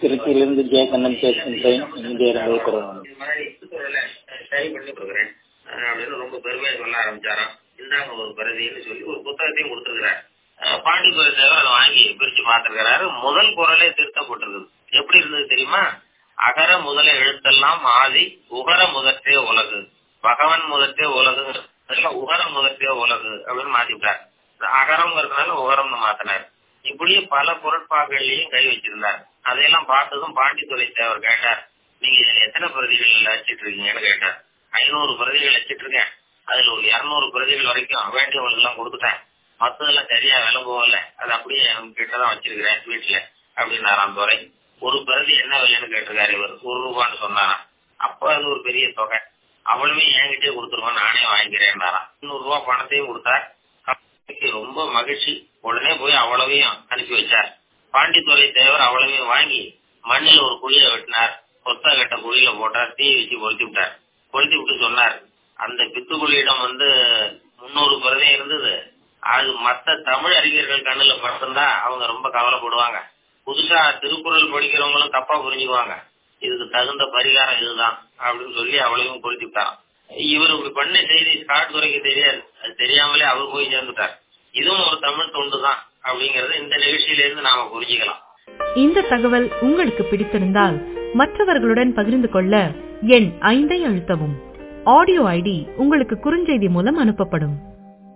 திருச்சியிலிருந்து ஜே கண்ணன் பேசுகின்றேன் இந்திய ரங்கை குரல் இது மாதிரி திருக்குறளை சரி பண்ணி கொடுக்குறேன் அஹ் அப்படின்னு ரொம்ப பெருமையா சொல்ல ஆரம்பிச்சாராம் இந்தாங்க ஒரு பிரதின்னு சொல்லி ஒரு புத்தகத்தையும் கொடுத்துருக்கிறார் பாண்டித்துறை தேவர் அதை வாங்கி பிரிச்சு பார்த்திருக்கிறாரு முதல் குரலே திருத்தப்பட்டிருக்குது எப்படி இருந்தது தெரியுமா அகர முதல எழுத்தெல்லாம் ஆதி உகர முதற்றே உலகு பகவன் முதற்றே உலகு உகர முதற்றே உலகு அப்படின்னு மாத்திவிட்டார் அகரம்ங்கிறதுனால உகரம்னு மாத்தினார் இப்படியே பல பொருட்பாக்கள்லயும் கை வச்சிருந்தார் அதையெல்லாம் பார்த்ததும் பாண்டித்துறை தேவர் கேட்டார் நீங்க இதுல எத்தனை பிரதிகள் அச்சிட்டு இருக்கீங்கன்னு கேட்டார் ஐநூறு பிரதிகள் அச்சிட்டு இருக்கேன் அதுல ஒரு இருநூறு பிரதிகள் வரைக்கும் வேண்டியவங்களுக்கு எல்லாம் கொடுத்துட்டேன் மத்ததெல்லாம் சரியா விலை போகல அது அப்படியே கிட்டதான் வச்சிருக்கிறேன் வீட்டுல அப்படின்னாராம் துறை ஒரு பிரதி என்ன விலைன்னு கேட்டிருக்காரு இவர் ஒரு ரூபான்னு சொன்னாராம் அப்ப அது ஒரு பெரிய தொகை அவளுமே என்கிட்டயே கொடுத்துருவோம் நானே வாங்கிக்கிறேன்னாராம் நூறு ரூபாய் பணத்தையும் கொடுத்தார் கம்பெனிக்கு ரொம்ப மகிழ்ச்சி உடனே போய் அவ்வளவையும் அனுப்பி வச்சார் பாண்டித்துறை தேவர் அவ்வளவையும் வாங்கி மண்ணில் ஒரு குழியை வெட்டினார் கொத்த கட்ட குழியில போட்டார் தீ வச்சு கொளுத்தி விட்டார் கொளுத்தி விட்டு சொன்னார் அந்த பித்துக்குழியிடம் வந்து முன்னூறு பிரதே இருந்தது அது மத்த தமிழ் அறிஞர்கள் கண்ணுல பட்டிருந்தா அவங்க ரொம்ப கவலைப்படுவாங்க புதுசா திருக்குறள் படிக்கிறவங்களும் தப்பா புரிஞ்சுக்குவாங்க இதுக்கு தகுந்த பரிகாரம் இதுதான் அப்படின்னு சொல்லி அவளையும் கொளுத்தி விட்டாராம் இவர் இப்படி பண்ண செய்தி காட்டுத்துறைக்கு தெரியாது அது தெரியாமலே அவர் போய் சேர்ந்துட்டார் இதுவும் ஒரு தமிழ் தொண்டு தான் அப்படிங்கறது இந்த நிகழ்ச்சியில இருந்து நாம புரிஞ்சுக்கலாம் இந்த தகவல் உங்களுக்கு பிடித்திருந்தால் மற்றவர்களுடன் பகிர்ந்து கொள்ள எண் ஐந்தை அழுத்தவும் ஆடியோ ஐடி உங்களுக்கு குறுஞ்செய்தி மூலம் அனுப்பப்படும்